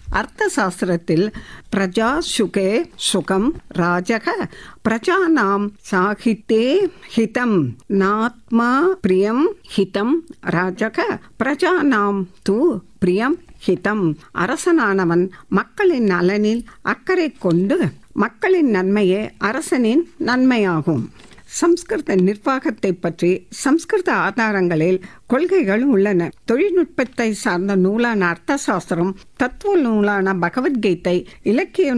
அர்த்த சாஸ்திரத்தில் பிரஜா சுகே சுகம் ராஜக பிரஜானாம் சாகித்தே ஹிதம் நாத்மா பிரியம் ஹிதம் ராஜக பிரஜானாம் தூ பிரியம் ஹிதம் அரசனானவன் மக்களின் நலனில் அக்கறை கொண்டு மக்களின் நன்மையே அரசனின் நன்மையாகும் சம்ஸ்கிருத நிர்வாகத்தை பற்றி சம்ஸ்கிருத ஆதாரங்களில் கொள்கைகள் உள்ளன தொழில்நுட்பத்தை சார்ந்த நூலான அர்த்த சாஸ்திரம் தத்துவ நூலான பகவத்கீதை இலக்கிய